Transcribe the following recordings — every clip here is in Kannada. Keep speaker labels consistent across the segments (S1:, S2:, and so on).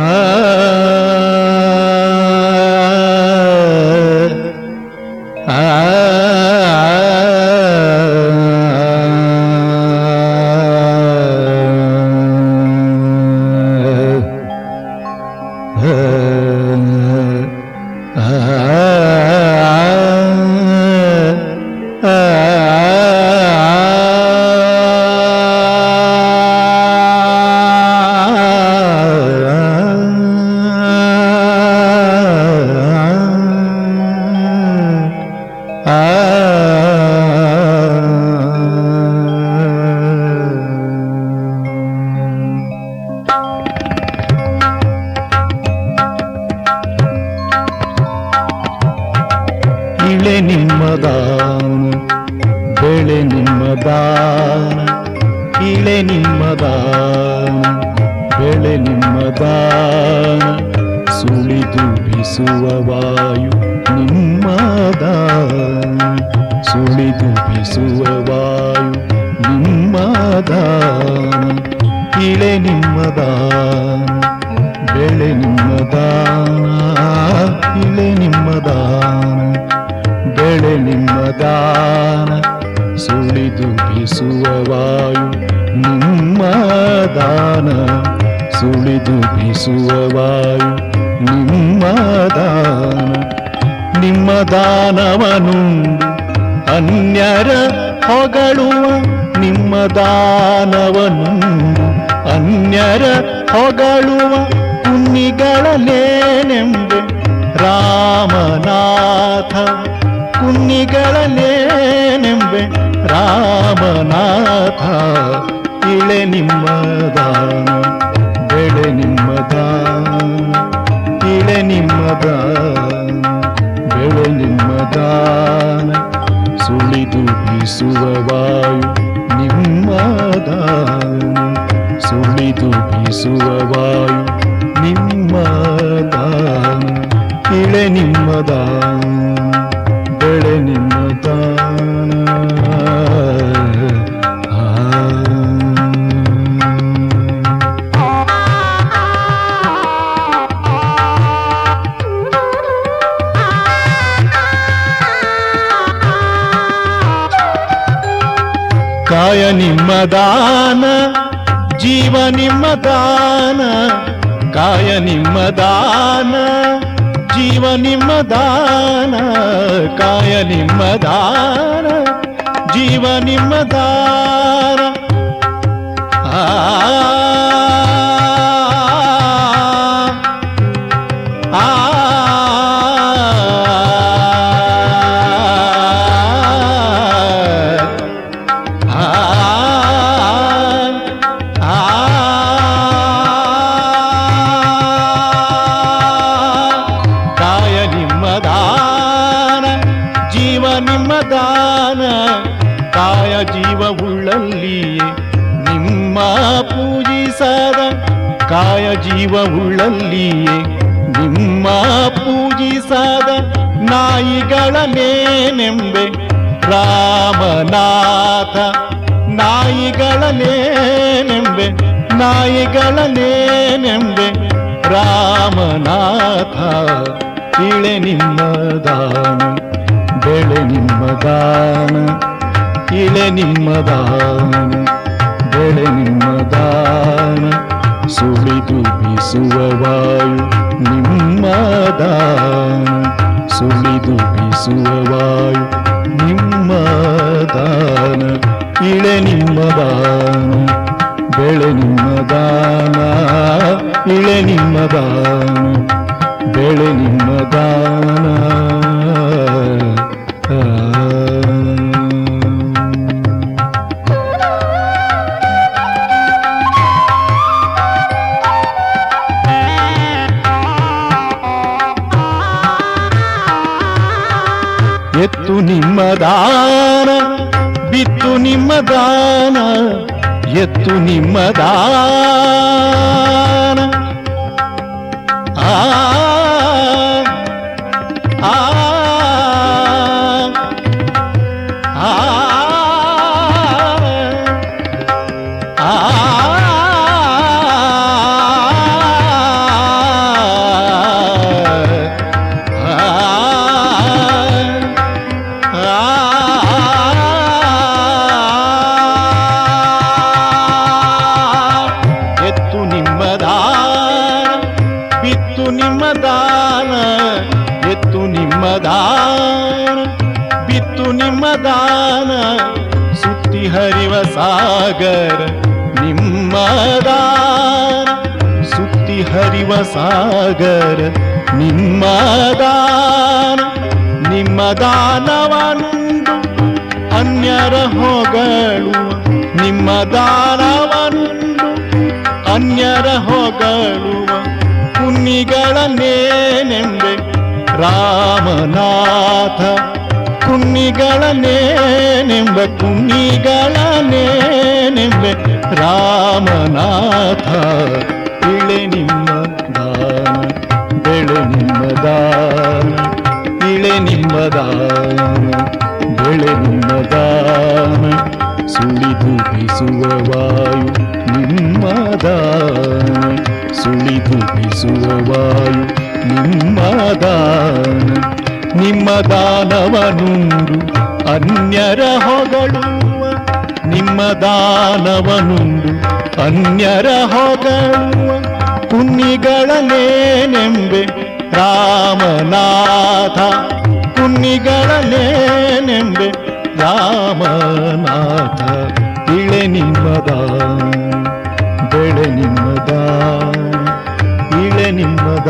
S1: ಇಳೆ ನಿಮ್ಮದಾನ ಬೆಳೆ ನಿಮ್ಮದಾನ ಇಳೆ ನಿಮ್ಮದಾನ ಬೆಳೆ ನಿಮ್ಮದಾನ ಸುಳಿದು ಬೀಸುವ ವಾಯು ನಿಮ್ಮದಾನ ಸುಳಿದು ಬೀಸುವ ವಾಯು ನಿಮ್ಮದಾನ ಇಳೆ ನಿಮ್ಮದಾನ ಬೆಳೆ ನಿಮ್ಮದಾನ ಇಳೆ ನಿಮ್ಮದಾನ ಬೆಳೆ ನಿಮ್ಮದಾನ ಸುಳಿದು ಬೀಸುವ ವಾಯು ನಿಮ್ಮದಾನ ಸುಳಿದು ಬೀಸುವ ವಾಯು ನಿಮ್ಮದಾನ ನಿಮ್ಮ ದಾನವನುಂಡು ಅನ್ಯರ ಹೊಗಳುವ ನಿಮ್ಮ ದಾನವನುಂಡು ಅನ್ಯರ ಹೊಗಳುವ ಕುನ್ನಿಗಳಲ್ಲೇನೆಂಬೆ ರಾಮನಾಥ ಕುನ್ನಿಗಳಲ್ಲೇನೆಂಬೆ ರಾಮನಾಥ ಇಳೆ ನಿಮ್ಮದಾನ ಬೆಳೆ ನಿಮ್ಮದಾನ ಇಳೆ ನಿಮ್ಮದಾನ ಬೆಳೆ ನಿಮ್ಮದಾನ ಸುಳಿದು ಬೀಸುವ ವಾಯು ನಿಮ್ಮದಾನ ಸುಳಿದು ಬೀಸುವ ವಾಯು ನಿಮ್ಮದಾನ ಇಳೆ ನಿಮ್ಮದಾನ ಬೆಳೆ ನಿಮ್ಮದಾನ ಆ ಕಾಯ ನಿಮ್ಮ ದಾನ ಜೀವ ನಿಮ್ಮ ದಾನ ಕಾಯ ನಿಮ್ಮ ದಾನ ಜೀವ ನಿಮ್ಮ ದಾನ ಕಾಯ ನಿಮ್ಮ ದಾನ ಜೀವ ನಿಮ್ಮ ದಾನ ಆ ಆ ಕಾಯ ನಿಮ್ಮ ದಾನ ಜೀವ ನಿಮ್ಮ ದಾನ ಕಾಯ ಜೀವ ಉಳ್ಳಲ್ಲಿಯೇ ನಿಮ್ಮ ಪೂಜಿಸದ ಕಾಯ ಜೀವ ಉಳ್ಳಲ್ಲಿಯೇ ನಿಮ್ಮ ಪೂಜಿಸದ ನಾಯಿಗಳನ್ನೇನೆಂಬೆ ರಾಮನಾಥ ನಾಯಿಗಳನ್ನೇನೆಂಬೆ ನಾಯಿಗಳನ್ನೇನೆಂಬೆ ರಾಮನಾಥ ಇಳೆ ನಿಮ್ಮ ದಾನ ಬೆಳೆ ನಿಮ್ಮ ದಾನ ಇಳೆ ನಿಮ್ಮ ದಾನ ಬೆಳೆ ನಿಮ್ಮ ದಾನ ಸುಳಿದು ಬೀಸುವ ವಾಯು ನಿಮ್ಮ ದಾನ ಸುಳಿದು ಬೀಸುವ ವಾಯು ನಿಮ್ಮ ದಾನ ಇಳೆ ನಿಮ್ಮ ದಾನ ಬೆಳೆ ನಿಮ್ಮ ದಾನ ಇಳೆ ನಿಮ್ಮ ದಾನ ಬೆಳೆ ನಿಮ್ಮ ದಾನ ಎತ್ತು ನಿಮ್ಮ ದಾನ ಬಿತ್ತು ನಿಮ್ಮ ದಾನ ಎತ್ತು ನಿಮ್ಮ ದಾನ ಆ ಆ ಆ ಆ ದಾನ ಸುತ್ತಿ ಹರಿವ ಸಾಗರ ನಿಮ್ಮ ದಾನ ಸುತ್ತಿ ಹರಿವ ಸಾಗರ ನಿಮ್ಮ ದಾನ ನಿಮ್ಮ ದಾನವನುಂಡು ಅನ್ಯರ ಹೊಗಳು ನಿಮ್ಮ ದಾನವನುಂಡು ಅನ್ಯರ ಹೊಗಳುವ ಕುನ್ನಿಗಳನ್ನೇನೆಂಬೆ ರಾಮನಾಥ ಕುನ್ನಿಗಳನ್ನೇನೆಂಬ ಕುನ್ನಿಗಳನ್ನೇನೆಂಬೆ ರಾಮನಾಥ ಇಳೆ ನಿಮ್ಮ ದಾನ ಬೆಳೆ ನಿಮ್ಮ ದಾನ ಇಳೆ ನಿಮ್ಮ ದಾನ ಬೆಳೆ ನಿಮ್ಮ ದಾನ ಸುಳಿದು ಬೀಸುವ ವಾಯು ನಿಮ್ಮ ದಾನ ಸುಳಿದು ಬೀಸುವ ವಾಯು ನಿಮ್ಮ ದಾನ ನಿಮ್ಮ ದಾನವನುಂಡು ಅನ್ಯರ ಹೊಗಳುವ ನಿಮ್ಮ ದಾನವನುಂಡು ಅನ್ಯರ ಹೊಗಳುವ ಪುಣ್ಯಗಳನ್ನೇನೆಂಬೆ ರಾಮನಾಥ ಪುಣ್ಯಗಳನ್ನೇನೆಂಬೆ ರಾಮನಾಥ ಇಳೆ ನಿಮ್ಮದ ಬೆಳೆ ನಿಮ್ಮದ ಇಳೆ ನಿಮ್ಮದ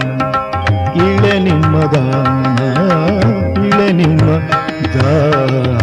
S1: ಇಳೆ ನಿಮ್ಮದ ಇಳೆ ನಿಮ್ಮ ದಾ